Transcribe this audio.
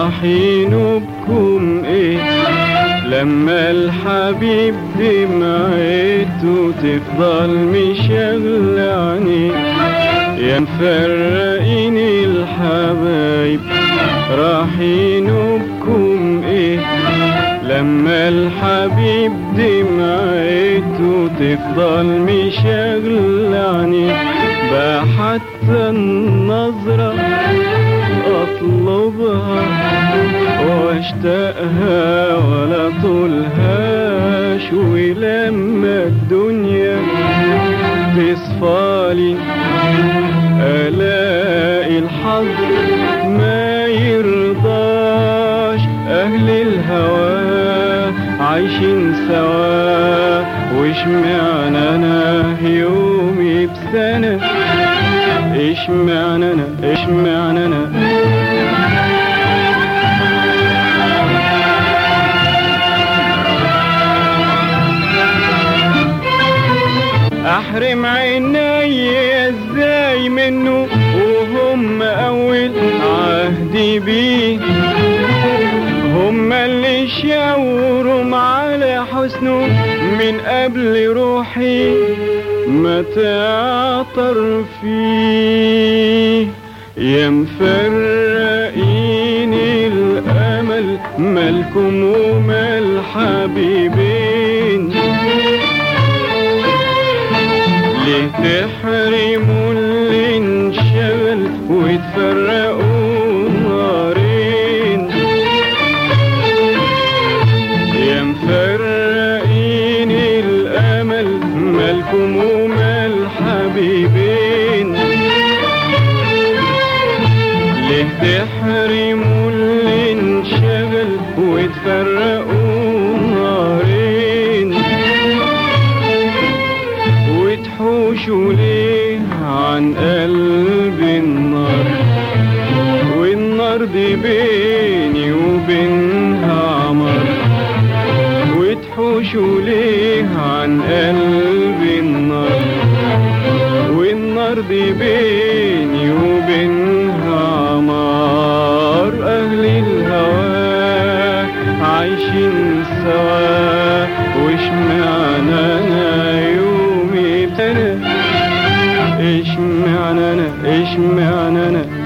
راح ينوبكم ايه لما الحبيب دمعته تفضل مشغل عينيه يا مفرقين الحبايب راح ينوبكم ايه لما الحبيب دمعته تفضل مشغل عينيه بقى حتى النظرة اطلبها واشتاقها ولا طولهاش ولما الدنيا تصفالي الاقي الحظ ما يرضاش اهل الهوى عايشين سوا وش معنى انا يومي بسنة ايش معنى انا ايش معنى انا احرم عيني ازاي منه وهم اول عهدي بيه هم اللي شاوروا على حسنه من قبل روحي ما تعطر فيه يا مفرقين الامل مالكم ومال حبيبين ليه تحرموا اللي انشغل وتفرقوا نارين يا مفرقين الامل مالكم ومال حبيبين ليه تحرموا اللي انشغل وتفرقوا نارين وتحوشوا ليه عن قلب النار والنار دي بيني وبينها عمر وتحوشوا ليه عن قلب النار والنار دي بيني وبينها عمار أهل الهوى عايشين سوا وش معنى أنا يومي ابتدى ايش معنى انا ايش معنى انا